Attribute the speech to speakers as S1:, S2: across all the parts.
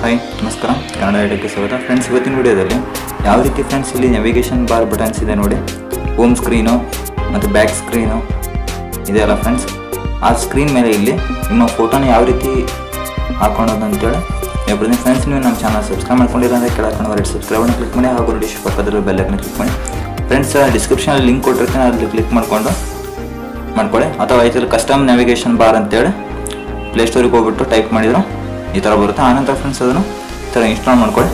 S1: hi ನಮಸ್ಕಾರ ಕನ್ನಡ ಐಟಕ್ಕೆ ಸ್ವಾಗತ friends ಇವತ್ತಿನ ವಿಡಿಯೋದಲ್ಲಿ ಯಾವ ರೀತಿ ಫ್ರೆಂಡ್ಸ್ ಇಲ್ಲಿ ನ್ಯಾವಿಗೇಷನ್ ಬಾರ್ ಬಟನ್ಸ್ ಇದೆ ನೋಡಿ ಹೋಮ್ ಸ್ಕ್ರೀನು ಮತ್ತು ಬ್ಯಾಕ್ ಸ್ಕ್ರೀನು ಇದೆಯಲ್ಲ ಫ್ರೆಂಡ್ಸ್ ಆ ಸ್ಕ್ರೀನ್ ಮೇಲೆ ಇಲ್ಲಿ ನಿಮ್ಮ ಫೋಟೋನ ಯಾವ ರೀತಿ ಹಾಕೊಳ್ಳೋದು ಅಂತೇಳಿ ಹೇಳ್ಬಿಡ್ತೀನಿ ಫ್ರೆಂಡ್ಸ್ ನೀವು ನಮ್ಮ ಚಾನಲ್ ಸಬ್ಸ್ಕ್ರೈಬ್ ಮಾಡ್ಕೊಂಡಿಲ್ಲ ಅಂದರೆ ಕೆಳಗೆ ರೆಡ್ ಸಬ್ಸ್ಕ್ರೈಬನ್ನು ಕ್ಲಿಕ್ ಮಾಡಿ ಹಾಗೂ ಡಿಶ್ ಪಕ್ಕದಲ್ಲಿ ಬೆಲ್ಲೈಕನ್ನ ಕ್ಲಿಕ್ ಮಾಡಿ ಫ್ರೆಂಡ್ಸ್ ಡಿಸ್ಕ್ರಿಪ್ಷನಲ್ಲಿ ಲಿಂಕ್ ಕೊಟ್ಟಿರ್ತೀನಿ ಅಲ್ಲಿ ಕ್ಲಿಕ್ ಮಾಡಿಕೊಂಡು ಮಾಡ್ಕೊಳ್ಳಿ ಅಥವಾ ಇದರಲ್ಲಿ ಕಸ್ಟಮ್ ನ್ಯಾವಿಗೇಷನ್ ಬಾರ್ ಅಂತೇಳಿ ಪ್ಲೇಸ್ಟೋರಿಗೆ ಹೋಗ್ಬಿಟ್ಟು ಟೈಪ್ ಮಾಡಿದ್ರು ಈ ಥರ ಬರುತ್ತೆ ಆನಂತರ ಫ್ರೆಂಡ್ಸ್ ಅದನ್ನು ಈ ಥರ ಇನ್ಸ್ಟಾಲ್ ಮಾಡ್ಕೊಳ್ಳಿ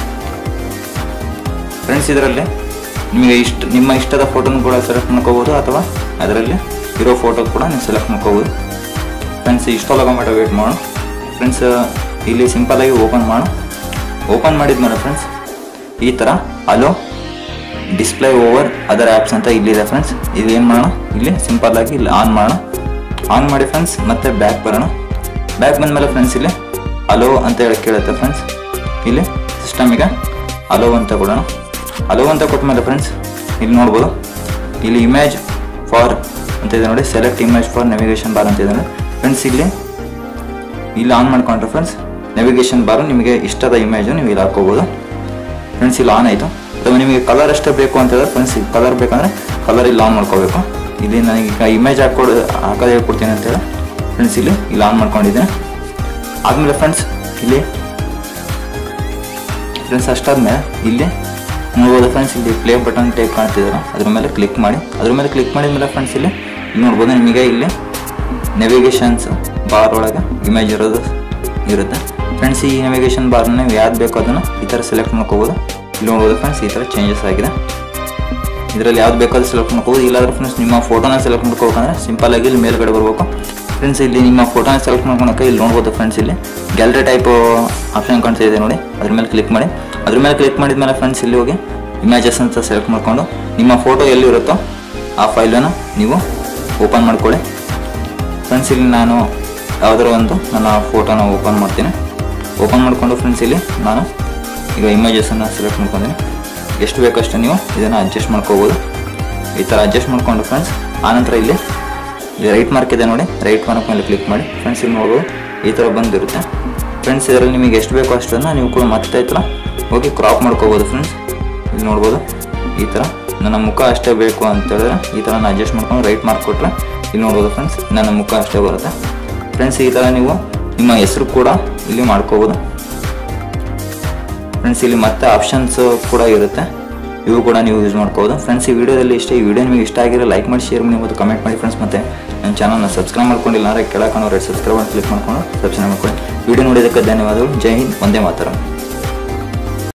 S1: ಫ್ರೆಂಡ್ಸ್ ಇದರಲ್ಲಿ ನಿಮಗೆ ಇಷ್ಟ ನಿಮ್ಮ ಇಷ್ಟದ ಫೋಟೋನ ಕೂಡ ಸೆಲೆಕ್ಟ್ ಮಾಡ್ಕೋಬೋದು ಅಥವಾ ಅದರಲ್ಲಿ ಇರೋ ಫೋಟೋ ಕೂಡ ನೀವು ಸೆಲೆಕ್ಟ್ ಮಾಡ್ಕೋಬೋದು ಫ್ರೆಂಡ್ಸ್ ಇಷ್ಟೊಲ್ಲ ಗಂಟೆ ವೇಟ್ ಮಾಡೋಣ ಫ್ರೆಂಡ್ಸ್ ಇಲ್ಲಿ ಸಿಂಪಲಾಗಿ ಓಪನ್ ಮಾಡೋಣ ಓಪನ್ ಮಾಡಿದ್ಮೇಲೆ ಫ್ರೆಂಡ್ಸ್ ಈ ಥರ allow display over other apps ಅಂತ ಇಲ್ಲಿದೆ ಫ್ರೆಂಡ್ಸ್ ಇದು ಏನು ಮಾಡೋಣ ಇಲ್ಲಿ ಸಿಂಪಲ್ ಆಗಿ ಇಲ್ಲಿ ಆನ್ ಮಾಡೋಣ ಆನ್ ಮಾಡಿ ಫ್ರೆಂಡ್ಸ್ ಮತ್ತೆ ಬ್ಯಾಕ್ ಬರೋಣ ಬ್ಯಾಕ್ ಬಂದಮೇಲೆ ಫ್ರೆಂಡ್ಸ್ ಇಲ್ಲಿ ಅಲೋ ಅಂತ ಹೇಳಿ ಕೇಳುತ್ತೆ ಫ್ರೆಂಡ್ಸ್ ಇಲ್ಲಿ ಸಿಸ್ಟಮಿಗೆ ಅಲೋ ಅಂತ ಕೊಡೋಣ ಅಲೋ ಅಂತ ಕೊಟ್ಮೇಲೆ ಫ್ರೆಂಡ್ಸ್ ಇಲ್ಲಿ ನೋಡ್ಬೋದು ಇಲ್ಲಿ ಇಮೇಜ್ ಫಾರ್ ಅಂತ ಇದೆ ನೋಡಿ select image for navigation bar ಅಂತ ಇದೆ ನೋಡಿ ಫ್ರೆಂಡ್ಸ್ ಇಲ್ಲಿ ಇಲ್ಲಿ ಆನ್ ಮಾಡ್ಕೊಂಡ್ರೆ ಫ್ರೆಂಡ್ಸ್ ನ್ಯಾವಿಗೇಷನ್ ಬಾರು ನಿಮಗೆ ಇಷ್ಟದ ಇಮೇಜು ನೀವು ಇಲ್ಲಿ ಹಾಕೋಬೋದು ಫ್ರೆಂಡ್ಸ್ ಇಲ್ಲಿ ಆನ್ ಆಯಿತು ಅಥವಾ ನಿಮಗೆ ಕಲರ್ ಅಷ್ಟೇ ಬೇಕು ಅಂತ ಹೇಳಿದ್ರೆ ಫ್ರೆಂಡ್ಸ್ ಕಲರ್ ಬೇಕಂದ್ರೆ ಕಲರ್ ಇಲ್ಲಿ ಆನ್ ಮಾಡ್ಕೋಬೇಕು ಇಲ್ಲಿ ನನಗೆ ಈಗ ಇಮೇಜ್ ಹಾಕೊಡು ಹಾಕೋದು ಹೇಳ್ಕೊಡ್ತೀನಿ ಅಂತೇಳಿ ಫ್ರೆಂಡ್ಸ್ ಇಲ್ಲಿ ಇಲ್ಲಿ ಆನ್ ಮಾಡ್ಕೊಂಡಿದ್ದೀನಿ ಆದಮೇಲೆ ಫ್ರೆಂಡ್ಸ್ ಇಲ್ಲಿ ಫ್ರೆಂಡ್ಸ್ ಅಷ್ಟಾದ್ಮೇಲೆ ಇಲ್ಲಿ ನೋಡ್ಬೋದು ಫ್ರೆಂಡ್ಸ್ ಇಲ್ಲಿ ಪ್ಲೇ ಬಟನ್ ಟೈಪ್ ಕಾಣ್ತಿದ್ದಾರೆ ಅದ್ರ ಮೇಲೆ ಕ್ಲಿಕ್ ಮಾಡಿ ಅದ್ರ ಮೇಲೆ ಕ್ಲಿಕ್ ಮಾಡಿದ್ಮೇಲೆ ಫ್ರೆಂಡ್ಸ್ ಇಲ್ಲಿ ಇಲ್ಲಿ ನೋಡ್ಬೋದು ನಿಮಗೆ ಇಲ್ಲಿ ನ್ಯಾವಿಗೇಷನ್ಸ್ ಬಾರ್ ಒಳಗೆ ಇಮೇಜ್ ಇರೋದು ಇರುತ್ತೆ ಫ್ರೆಂಡ್ಸ್ ಈ ನ್ಯಾವಿಗೇಷನ್ ಬಾರ್ನ ನೀವು ಯಾವ್ದು ಬೇಕೋ ಅದನ್ನು ಈ ಥರ ಸೆಲೆಕ್ಟ್ ಮಾಡ್ಕೋಬೋದು ಇಲ್ಲಿ ನೋಡ್ಬೋದು ಫ್ರೆಂಡ್ಸ್ ಈ ಥರ ಚೇಂಜಸ್ ಆಗಿದೆ ಇದರಲ್ಲಿ ಯಾವ್ದು ಬೇಕಾದ್ರೂ ಸೆಲೆಕ್ಟ್ ಮಾಡ್ಕೋಬೋದು ಇಲ್ಲಾಂದ್ರೆ ಫ್ರೆಂಡ್ಸ್ ನಿಮ್ಮ ಫೋಟೋನ ಸೆಲೆಕ್ಟ್ ಮಾಡ್ಕೋಬೇಕಂದ್ರೆ ಸಿಂಪಲ್ ಆಗಿ ಇಲ್ಲಿ ಮೇಲ್ಗಡೆ ಬರಬೇಕು ಫ್ರೆಂಡ್ಸ್ ಇಲ್ಲಿ ನಿಮ್ಮ ಫೋಟೋನ ಸೆಲೆಕ್ಟ್ ಮಾಡ್ಕೊಳಕ್ಕೆ ಇಲ್ಲಿ ನೋಡ್ಬೋದು ಫ್ರೆಂಡ್ಸ್ ಇಲ್ಲಿ ಗ್ಯಾಲರಿ ಟೈಪ್ ಆಪ್ಷನ್ ಕಾಣ್ತಾ ಇದೆ ನೋಡಿ ಅದ್ರ ಮೇಲೆ ಕ್ಲಿಕ್ ಮಾಡಿ ಅದ್ರ ಮೇಲೆ ಕ್ಲಿಕ್ ಮಾಡಿದ್ಮೇಲೆ ಫ್ರೆಂಡ್ಸ್ ಇಲ್ಲಿ ಹೋಗಿ ಇಮೇಜಸ್ ಅಂತ ಸೆಲೆಕ್ಟ್ ಮಾಡ್ಕೊಂಡು ನಿಮ್ಮ ಫೋಟೋ ಎಲ್ಲಿರುತ್ತೋ ಆ ಫೈಲನ್ನು ನೀವು ಓಪನ್ ಮಾಡ್ಕೊಳ್ಳಿ ಫ್ರೆಂಡ್ಸ್ ಇಲ್ಲಿ ನಾನು ಯಾವುದಾದ್ರು ಒಂದು ನನ್ನ ಫೋಟೋನ ಓಪನ್ ಮಾಡ್ತೀನಿ ಓಪನ್ ಮಾಡಿಕೊಂಡು ಫ್ರೆಂಡ್ಸ್ ಇಲ್ಲಿ ನಾನು ಈಗ ಇಮೇಜಸನ್ನು ಸೆಲೆಕ್ಟ್ ಮಾಡ್ಕೊಂಡಿದ್ದೀನಿ ಎಷ್ಟು ಬೇಕಷ್ಟು ನೀವು ಇದನ್ನು ಅಡ್ಜಸ್ಟ್ ಮಾಡ್ಕೋಬೋದು ಈ ಥರ ಅಡ್ಜಸ್ಟ್ ಮಾಡಿಕೊಂಡು ಫ್ರೆಂಡ್ಸ್ ಆನಂತರ ಇಲ್ಲಿ ಇಲ್ಲಿ ರೈಟ್ ಮಾರ್ಕ್ ಇದೆ ನೋಡಿ ರೈಟ್ ಮಾರ್ಕ್ ಮೇಲೆ ಕ್ಲಿಕ್ ಮಾಡಿ ಫ್ರೆಂಡ್ಸ್ ಇಲ್ಲಿ ನೋಡ್ಬೋದು ಈ ಥರ ಬಂದಿರುತ್ತೆ ಫ್ರೆಂಡ್ಸ್ ಇದರಲ್ಲಿ ನಿಮಗೆ ಎಷ್ಟು ಬೇಕೋ ಅಷ್ಟನ್ನು ನೀವು ಕೂಡ ಮತ್ತೆ ಈ ಥರ ಹೋಗಿ ಕ್ರಾಪ್ ಮಾಡ್ಕೋಬೋದು ಫ್ರೆಂಡ್ಸ್ ಇಲ್ಲಿ ನೋಡ್ಬೋದು ಈ ಥರ ನನ್ನ ಮುಖ ಅಷ್ಟೇ ಬೇಕು ಅಂತ ಹೇಳಿದ್ರೆ ಈ ಥರ ನಾನು ಅಡ್ಜಸ್ಟ್ ಮಾಡ್ಕೊಂಡು ರೈಟ್ ಮಾರ್ಕ್ ಕೊಟ್ಟರೆ ಇಲ್ಲಿ ನೋಡ್ಬೋದು ಫ್ರೆಂಡ್ಸ್ ನನ್ನ ಮುಖ ಅಷ್ಟೇ ಬರುತ್ತೆ ಫ್ರೆಂಡ್ಸ್ ಈ ಥರ ನೀವು ನಿಮ್ಮ ಹೆಸರು ಕೂಡ ಇಲ್ಲಿ ಮಾಡ್ಕೋಬೋದು ಫ್ರೆಂಡ್ಸ್ ಇಲ್ಲಿ ಮತ್ತೆ ಆಪ್ಷನ್ಸ್ ಕೂಡ ಇರುತ್ತೆ ಇವು ಕೂಡ ನೀವು ಯೂಸ್ ಮಾಡ್ಕೋಬೋದು ಫ್ರೆಂಡ್ಸ್ ಈ ವಿಡಿಯೋದಲ್ಲಿ ಇಷ್ಟೇ ಈ ವಿಡಿಯೋ ನಿಮಗೆ ಇಷ್ಟ ಆಗಿರೋ ಲೈಕ್ ಮಾಡಿ ಶೇರ್ ಮಾಡಿ ಮತ್ತು ಕಮೆಂಟ್ ಮಾಡಿ ಫ್ರೆಂಡ್ಸ್ ಮತ್ತೆ ನನ್ನ ಚಾನಲ್ನ ಸಬ್ಸ್ಕ್ರೈಬ್ ಮಾಡ್ಕೊಂಡಿಲ್ಲ ಅಂದರೆ ಕೆಳಕೊಂಡು ರೆಡ್ ಸಬ್ಸ್ಕ್ರೈಬ್ ಕ್ಲಿಕ್ ಮಾಡ್ಕೊಂಡು ಸಬ್ಸ್ಕ್ರೈಬ್ ಮಾಡ್ಕೊಳ್ಳಿ ವಿಡಿಯೋ ನೋಡಿದ್ದಕ್ಕೆ ಧನ್ಯವಾದಗಳು ಜೈ ಹಿಂದ್ ಒಂದೇ ಮಾತರಂ